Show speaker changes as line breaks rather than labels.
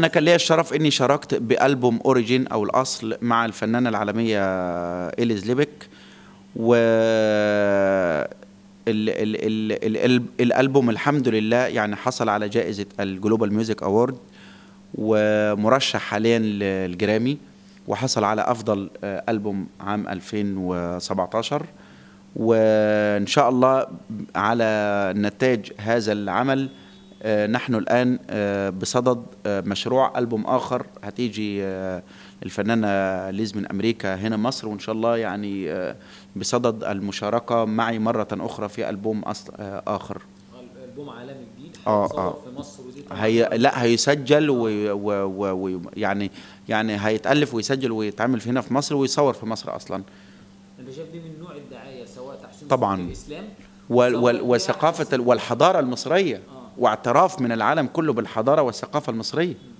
انا كان ليا الشرف اني شاركت بالبوم اوريجين او الاصل مع الفنانه العالميه اليز ليبك و ال ال ال ال الالبوم الحمد لله يعني حصل على جائزه الجلوبال ميوزك اوورد ومرشح حاليا للجرامي وحصل على افضل آه، البوم عام 2017 وان شاء الله على نتائج هذا العمل آه، نحن الان آه، بصدد آه، مشروع البوم اخر هتيجي آه، الفنانه ليز من امريكا هنا مصر وان شاء الله يعني آه، بصدد المشاركه معي مره اخرى في البوم أصل آه، اخر
البوم عالمي جديد
آه،
هيتصور
آه.
في مصر ودي طبعاً
هي لا هيسجل ويعني يعني هيتالف ويسجل ويتعمل هنا في مصر ويصور في مصر اصلا
انت شايف دي من نوع الدعايه سواء تحسين
طبعاً.
صورة الاسلام
وال
سواء
وال
بيع
وثقافه
مصر.
ال- والحضاره المصريه
آه.
واعتراف من العالم كله بالحضاره والثقافه المصريه